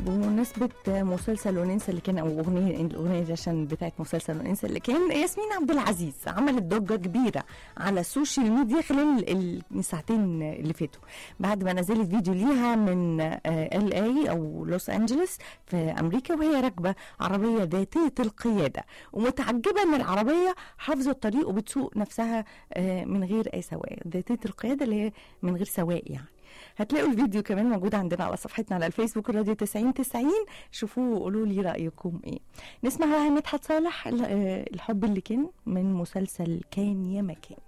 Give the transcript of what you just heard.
بمناسبة مسلسل وننسى اللي كان أو أغنية الأغنية دي عشان بتاعت مسلسل وننسى اللي كان ياسمين عبد العزيز عملت ضجة كبيرة على السوشيال ميديا خلال ال- الساعتين اللي فاتوا بعد ما نزلت فيديو ليها من ال اي أو لوس أنجلوس في أمريكا وهي راكبة عربية ذاتية القيادة ومتعجبة إن العربية حافظة الطريق وبتسوق نفسها آه، من غير أي سواق ذاتية القيادة اللي هي من غير سواق يعني هتلاقوا الفيديو كمان موجود عندنا على صفحتنا على الفيسبوك راديو 90 90 شوفوه وقولوا لي رأيكم ايه نسمع بقى مدحت صالح ال- آه، الحب اللي كان من مسلسل كان يا مكان